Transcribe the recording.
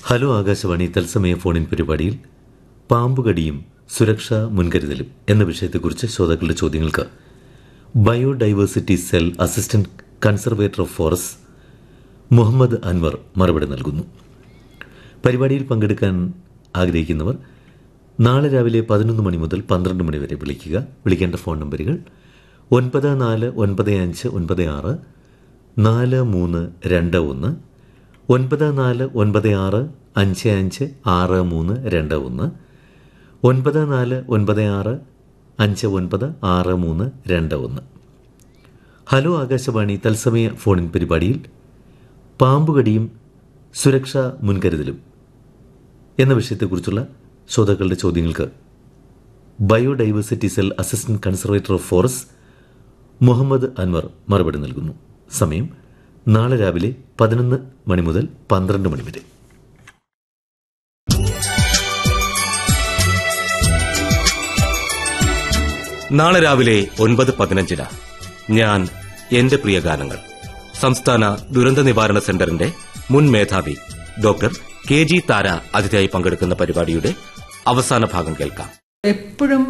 hello Akashvani തത്സമയ ഫോണിൻ പരിപാടിയിൽ പാമ്പുകടിയും സുരക്ഷാ മുൻകരുതലും എന്ന വിഷയത്തെക്കുറിച്ച് ശ്രോതാക്കളുടെ ചോദ്യങ്ങൾക്ക് biodiversity cell assistant conservator of forest Muhammad Anwar മറുപടി നൽകുന്നു പരിപാടിയിൽ പങ്കെടുക്കാൻ ആഗ്രഹിക്കുന്നവർ നാളെ രാവിലെ പതിനൊന്ന് മണി മുതൽ പന്ത്രണ്ട് മണി വരെ വിളിക്കുക വിളിക്കേണ്ട ഫോൺ നമ്പറുകൾ ഒൻപത് നാല് ഒൻപത് അഞ്ച് ഒൻപത് ആറ് നാല് മൂന്ന് രണ്ട് ഒന്ന് ഒൻപത് നാല് ഒൻപത് ആറ് അഞ്ച് അഞ്ച് ആറ് മൂന്ന് രണ്ട് ഒന്ന് ഒൻപത് നാല് ഒൻപത് ആറ് അഞ്ച് ഒൻപത് ആറ് മൂന്ന് രണ്ട് ഒന്ന് ഹലോ ആകാശവാണി തത്സമയ ഫോണിൻ പരിപാടിയിൽ പാമ്പുകടിയും സുരക്ഷാ മുൻകരുതലും എന്ന വിഷയത്തെക്കുറിച്ചുള്ള ശ്രോതാക്കളുടെ ചോദ്യങ്ങൾക്ക് biodiversity cell assistant conservator of forest Muhammad Anwar മറുപടി നൽകുന്നു സമയം നാളെ രാവിലെ പതിനൊന്ന് മണി മുതൽ പന്ത്രണ്ട് മണി വരെ നാളെ രാവിലെ ഒൻപത് പതിനഞ്ചിന് ഞാൻ എന്റെ പ്രിയ ഗാനങ്ങൾ സംസ്ഥാന ദുരന്ത നിവാരണ സെന്ററിന്റെ മുൻ മേധാവി ഡോക്ടർ കെ ജി താര അതിഥിയായി പങ്കെടുക്കുന്ന പരിപാടിയുടെ അവസാന ഭാഗം കേൾക്കാം എപ്പോഴും